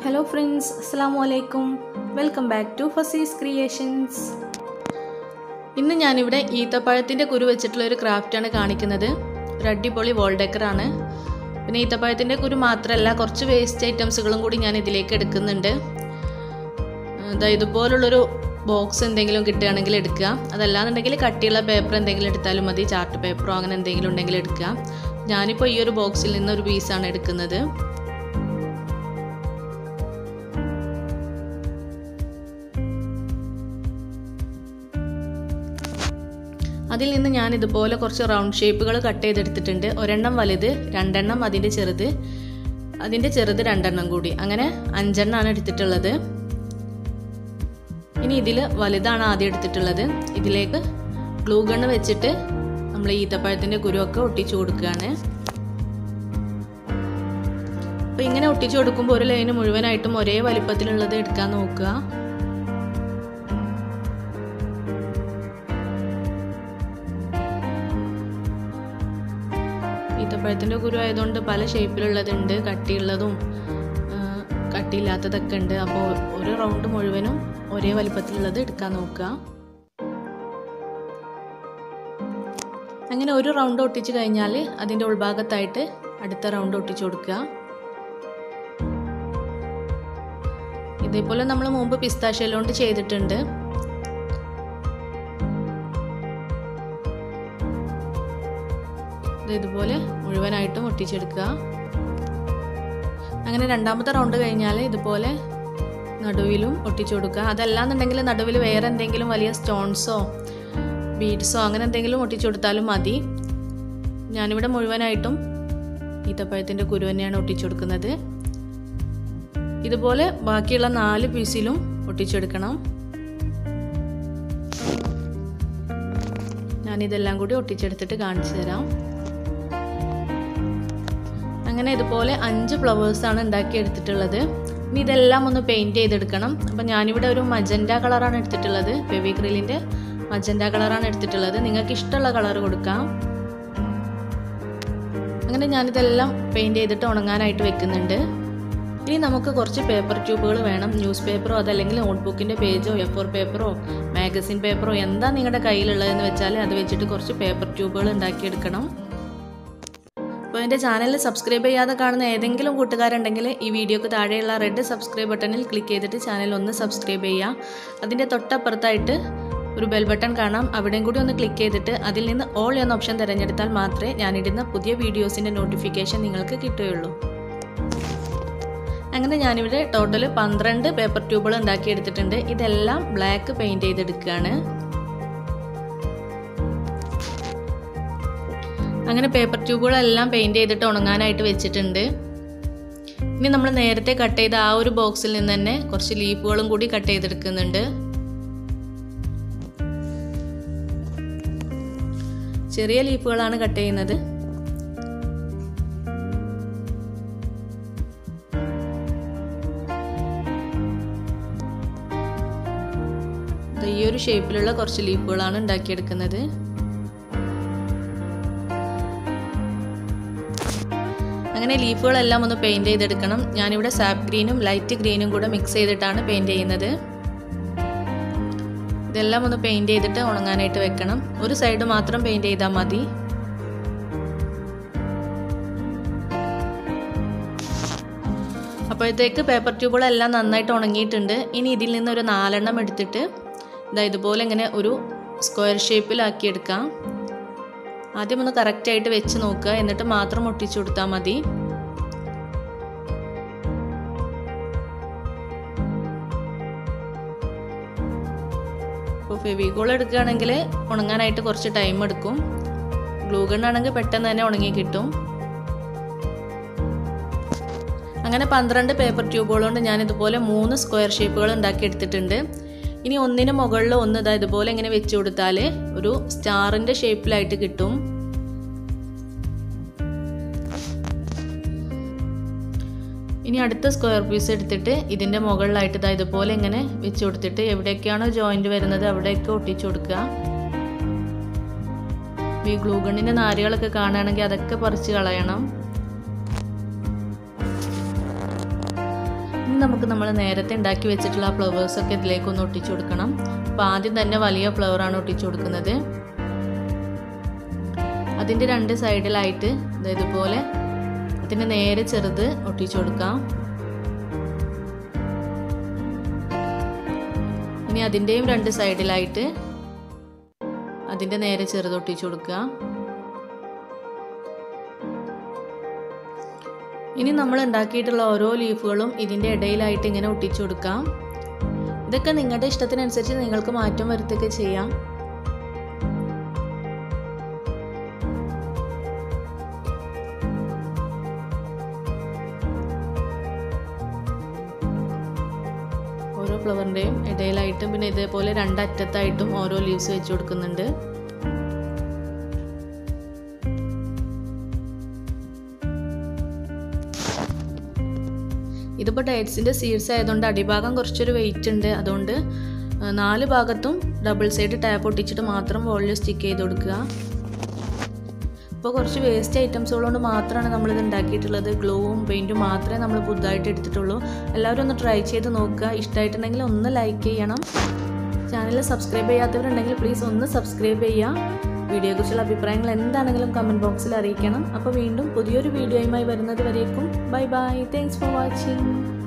hello friends അസ്സാം വലൈക്കും welcome back to Fasee's creations ഇന്ന് ഞാനിവിടെ ഈത്തപ്പഴത്തിൻ്റെ കുരു വെച്ചിട്ടുള്ള ഒരു ക്രാഫ്റ്റാണ് കാണിക്കുന്നത് ഒരു അടിപൊളി വോൾ ഡെക്കറാണ് പിന്നെ ഈത്തപ്പഴത്തിൻ്റെ കുരു മാത്രമല്ല കുറച്ച് വേസ്റ്റ് ഐറ്റംസുകളും കൂടി ഞാൻ ഇതിലേക്ക് എടുക്കുന്നുണ്ട് ഇതാ ഇതുപോലുള്ളൊരു ബോക്സ് എന്തെങ്കിലും കിട്ടുകയാണെങ്കിൽ എടുക്കുക അതല്ലാന്നുണ്ടെങ്കിൽ കട്ടിയുള്ള പേപ്പർ എന്തെങ്കിലും എടുത്താലും മതി ചാർട്ട് പേപ്പറോ അങ്ങനെ എന്തെങ്കിലും ഉണ്ടെങ്കിൽ എടുക്കുക ഞാനിപ്പോൾ ഈ ഒരു ബോക്സിൽ നിന്ന് ഒരു പീസാണ് എടുക്കുന്നത് അതിൽ നിന്ന് ഞാൻ ഇതുപോലെ കുറച്ച് റൗണ്ട് ഷേപ്പുകൾ കട്ട് ചെയ്തെടുത്തിട്ടുണ്ട് ഒരെണ്ണം വലുത് രണ്ടെണ്ണം അതിൻ്റെ ചെറുത് അതിൻ്റെ ചെറുത് രണ്ടെണ്ണം കൂടി അങ്ങനെ അഞ്ചെണ്ണമാണ് എടുത്തിട്ടുള്ളത് ഇനി ഇതിൽ വലുതാണ് ആദ്യം എടുത്തിട്ടുള്ളത് ഇതിലേക്ക് ഗ്ലൂ ഗണ്ണ് വെച്ചിട്ട് നമ്മൾ ഈത്തപ്പഴത്തിൻ്റെ കുരുവൊക്കെ ഒട്ടിച്ചു കൊടുക്കുകയാണ് അപ്പോൾ ഇങ്ങനെ ഒട്ടിച്ചു കൊടുക്കുമ്പോൾ ഒരു ലൈന് മുഴുവനായിട്ടും ഒരേ വലിപ്പത്തിലുള്ളത് എടുക്കാൻ നോക്കുക ഈത്തപ്പഴത്തിൻ്റെ കുരു ആയതുകൊണ്ട് പല ഷേപ്പിലുള്ളതുണ്ട് കട്ടിയുള്ളതും കട്ടിയില്ലാത്തതൊക്കെ ഉണ്ട് അപ്പോൾ ഒരു റൗണ്ട് മുഴുവനും ഒരേ വലിപ്പത്തിലുള്ളത് എടുക്കാൻ നോക്കുക അങ്ങനെ ഒരു റൗണ്ട് ഒട്ടിച്ച് കഴിഞ്ഞാൽ അതിൻ്റെ ഉൾഭാഗത്തായിട്ട് അടുത്ത റൗണ്ട് ഒട്ടിച്ചു കൊടുക്കുക ഇതേപോലെ നമ്മൾ മുമ്പ് പിസ്താഷ്യലോണ്ട് ചെയ്തിട്ടുണ്ട് ഇതുപോലെ മുഴുവനായിട്ടും ഒട്ടിച്ചെടുക്കുക അങ്ങനെ രണ്ടാമത്തെ റൗണ്ട് കഴിഞ്ഞാൽ ഇതുപോലെ നടുവിലും ഒട്ടിച്ചു കൊടുക്കുക അതല്ലാന്നുണ്ടെങ്കിൽ നടുവിൽ വേറെ എന്തെങ്കിലും വലിയ സ്റ്റോൺസോ ബീഡ്സോ അങ്ങനെ എന്തെങ്കിലും ഒട്ടിച്ചു കൊടുത്താലും മതി ഞാനിവിടെ മുഴുവനായിട്ടും ഈത്തപ്പഴത്തിൻ്റെ കുരു തന്നെയാണ് ഒട്ടിച്ചു കൊടുക്കുന്നത് ഇതുപോലെ ബാക്കിയുള്ള നാല് പീസിലും ഒട്ടിച്ചെടുക്കണം ഞാനിതെല്ലാം കൂടി ഒട്ടിച്ചെടുത്തിട്ട് കാണിച്ചു തരാം അങ്ങനെ ഇതുപോലെ അഞ്ച് ഫ്ലവേഴ്സാണ് ഉണ്ടാക്കി എടുത്തിട്ടുള്ളത് ഇനി ഇതെല്ലാം ഒന്ന് പെയിൻറ്റ് ചെയ്തെടുക്കണം അപ്പം ഞാനിവിടെ ഒരു മജൻഡ കളറാണ് എടുത്തിട്ടുള്ളത് ഫെവിക്രിലിൻ്റെ മജൻഡ കളറാണ് എടുത്തിട്ടുള്ളത് നിങ്ങൾക്ക് ഇഷ്ടമുള്ള കളർ കൊടുക്കാം അങ്ങനെ ഞാനിതെല്ലാം പെയിൻറ്റ് ചെയ്തിട്ട് ഉണങ്ങാനായിട്ട് വെക്കുന്നുണ്ട് ഇനി നമുക്ക് കുറച്ച് പേപ്പർ ട്യൂബുകൾ വേണം ന്യൂസ് പേപ്പറോ അതല്ലെങ്കിൽ നോട്ട്ബുക്കിൻ്റെ പേജോ എ ഫോർ പേപ്പറോ മാഗസിൻ പേപ്പറോ എന്താ നിങ്ങളുടെ കയ്യിലുള്ളതെന്ന് വെച്ചാൽ അത് വെച്ചിട്ട് കുറച്ച് പേപ്പർ ട്യൂബുകൾ ഉണ്ടാക്കിയെടുക്കണം അപ്പോൾ എൻ്റെ ചാനൽ സബ്സ്ക്രൈബ് ചെയ്യാതെ കാണുന്ന ഏതെങ്കിലും കൂട്ടുകാരുണ്ടെങ്കിൽ ഈ വീഡിയോക്ക് താഴെയുള്ള റെഡ് സബ്സ്ക്രൈബ് ബട്ടണിൽ ക്ലിക്ക് ചെയ്തിട്ട് ചാനൽ ഒന്ന് സബ്സ്ക്രൈബ് ചെയ്യുക അതിൻ്റെ തൊട്ടപ്പുറത്തായിട്ട് ഒരു ബെൽ ബട്ടൺ കാണാം അവിടെയും കൂടി ഒന്ന് ക്ലിക്ക് ചെയ്തിട്ട് അതിൽ നിന്ന് ഓൾ എന്ന ഓപ്ഷൻ തിരഞ്ഞെടുത്താൽ മാത്രമേ ഞാനിടുന്ന പുതിയ വീഡിയോസിൻ്റെ നോട്ടിഫിക്കേഷൻ നിങ്ങൾക്ക് കിട്ടുകയുള്ളൂ അങ്ങനെ ഞാനിവിടെ ടോട്ടൽ പന്ത്രണ്ട് പേപ്പർ ട്യൂബുകൾ ഉണ്ടാക്കിയെടുത്തിട്ടുണ്ട് ഇതെല്ലാം ബ്ലാക്ക് പെയിൻറ്റ് ചെയ്തെടുക്കുകയാണ് അങ്ങനെ പേപ്പർ ട്യൂബുകളെല്ലാം പെയിൻറ്റ് ചെയ്തിട്ട് ഉണങ്ങാനായിട്ട് വെച്ചിട്ടുണ്ട് ഇനി നമ്മൾ നേരത്തെ കട്ട് ചെയ്ത ആ ഒരു ബോക്സിൽ നിന്ന് തന്നെ കുറച്ച് ലീഫുകളും കൂടി കട്ട് ചെയ്തെടുക്കുന്നുണ്ട് ചെറിയ ലീഫുകളാണ് കട്ട് ചെയ്യുന്നത് ഈ ഒരു ഷേപ്പിലുള്ള കുറച്ച് ലീഫുകളാണ് ഉണ്ടാക്കിയെടുക്കുന്നത് അങ്ങനെ ലീഫുകളെല്ലാം ഒന്ന് പെയിൻറ് ചെയ്തെടുക്കണം ഞാനിവിടെ സാപ്പ് ഗ്രീനും ലൈറ്റ് ഗ്രീനും കൂടെ മിക്സ് ചെയ്തിട്ടാണ് പെയിൻറ് ചെയ്യുന്നത് ഇതെല്ലാം ഒന്ന് പെയിൻറ് ചെയ്തിട്ട് ഉണങ്ങാനായിട്ട് വെക്കണം ഒരു സൈഡ് മാത്രം പെയിൻറ് ചെയ്താൽ മതി അപ്പോഴത്തേക്ക് പേപ്പർ ട്യൂബുകളെല്ലാം നന്നായിട്ട് ഉണങ്ങിയിട്ടുണ്ട് ഇനി ഇതിൽ നിന്ന് ഒരു നാലെണ്ണം എടുത്തിട്ട് ഇതാ ഇതുപോലെ ഇങ്ങനെ ഒരു സ്ക്വയർ ഷേപ്പിലാക്കി എടുക്കാം ആദ്യം ഒന്ന് കറക്റ്റായിട്ട് വെച്ച് നോക്കുക എന്നിട്ട് മാത്രം ഒട്ടിച്ചു കൊടുത്താൽ മതി ഇപ്പോൾ ഫെവിഗോൾ എടുക്കുകയാണെങ്കിൽ ഉണങ്ങാനായിട്ട് കുറച്ച് ടൈം എടുക്കും ഗ്ലൂ ഗണ്ണാണെങ്കിൽ പെട്ടെന്ന് തന്നെ ഉണങ്ങി കിട്ടും അങ്ങനെ പന്ത്രണ്ട് പേപ്പർ ട്യൂബുകൾ കൊണ്ട് ഞാൻ ഇതുപോലെ മൂന്ന് സ്ക്വയർ ഷേപ്പുകൾ ഉണ്ടാക്കി എടുത്തിട്ടുണ്ട് ഇനി ഒന്നിന് മുകളിൽ ഒന്ന് ഇതാ ഇതുപോലെ ഇങ്ങനെ വെച്ച് കൊടുത്താൽ ഒരു സ്റ്റാറിൻ്റെ ഷേപ്പിലായിട്ട് കിട്ടും ഇനി അടുത്ത സ്ക്വയർ പീസ് എടുത്തിട്ട് ഇതിൻ്റെ മുകളിലായിട്ട് ഇതാ ഇതുപോലെ ഇങ്ങനെ വെച്ച് കൊടുത്തിട്ട് എവിടെയൊക്കെയാണോ ജോയിൻറ്റ് വരുന്നത് അവിടെയൊക്കെ ഒട്ടിച്ചു കൊടുക്കുക ഈ ഗ്ലൂ ഗണ്ണിൻ്റെ നാരുകളൊക്കെ കാണുകയാണെങ്കിൽ അതൊക്കെ പറിച്ച് കളയണം ഇനി നമുക്ക് നമ്മൾ നേരത്തെ ഉണ്ടാക്കി വെച്ചിട്ടുള്ള ആ ഫ്ലവേഴ്സൊക്കെ ഇതിലേക്കൊന്ന് ഒട്ടിച്ചു കൊടുക്കണം അപ്പോൾ ആദ്യം തന്നെ വലിയ ഫ്ലവറാണ് ഒട്ടിച്ചു കൊടുക്കുന്നത് അതിൻ്റെ രണ്ട് സൈഡിലായിട്ട് ഇതുപോലെ അതിൻ്റെ നേരെ ചെറുത് ഒട്ടിച്ചു കൊടുക്കാം ഇനി അതിൻ്റെയും രണ്ട് സൈഡിലായിട്ട് അതിൻ്റെ നേരെ ചെറുത് ഒട്ടിച്ചു കൊടുക്കുക ഇനി നമ്മൾ ഉണ്ടാക്കിയിട്ടുള്ള ഓരോ ലീഫുകളും ഇതിൻ്റെ ഇടയിലായിട്ട് ഇങ്ങനെ ഒട്ടിച്ചു കൊടുക്കാം ഇതൊക്കെ നിങ്ങളുടെ ഇഷ്ടത്തിനനുസരിച്ച് നിങ്ങൾക്ക് മാറ്റം വരുത്തുകയൊക്കെ ചെയ്യാം ഓരോ ഫ്ലവറിൻ്റെയും ഇടയിലായിട്ടും പിന്നെ ഇതേപോലെ രണ്ടറ്റത്തായിട്ടും ഓരോ ലീവ്സ് വെച്ച് കൊടുക്കുന്നുണ്ട് ഇതിപ്പോൾ ഡേറ്റ്സിൻ്റെ സീഡ്സ് ആയതുകൊണ്ട് അടിഭാഗം കുറച്ചൊരു വെയിറ്റ് ഉണ്ട് അതുകൊണ്ട് നാല് ഭാഗത്തും ഡബിൾ സൈഡ് ടാപ്പ് ഒട്ടിച്ചിട്ട് മാത്രം വോളിൽ സ്റ്റിക്ക് ചെയ്ത് കൊടുക്കുക ഇപ്പോൾ കുറച്ച് വേസ്റ്റ് ഐറ്റംസുകൾ കൊണ്ട് മാത്രമാണ് നമ്മളിത് ഉണ്ടാക്കിയിട്ടുള്ളത് ഗ്ലൂവും പെയിൻറ്റും മാത്രമേ നമ്മൾ പുതുതായിട്ട് എടുത്തിട്ടുള്ളൂ എല്ലാവരും ഒന്ന് ട്രൈ ചെയ്ത് നോക്കുക ഇഷ്ടമായിട്ടുണ്ടെങ്കിൽ ഒന്ന് ലൈക്ക് ചെയ്യണം ചാനൽ സബ്സ്ക്രൈബ് ചെയ്യാത്തവരുണ്ടെങ്കിൽ പ്ലീസ് ഒന്ന് സബ്സ്ക്രൈബ് ചെയ്യുക വീഡിയോയെക്കുറിച്ചുള്ള അഭിപ്രായങ്ങൾ എന്താണെങ്കിലും കമൻറ്റ് ബോക്സിൽ അറിയിക്കണം അപ്പോൾ വീണ്ടും പുതിയൊരു വീഡിയോയുമായി വരുന്നത് വരേക്കും bye bye thanks for watching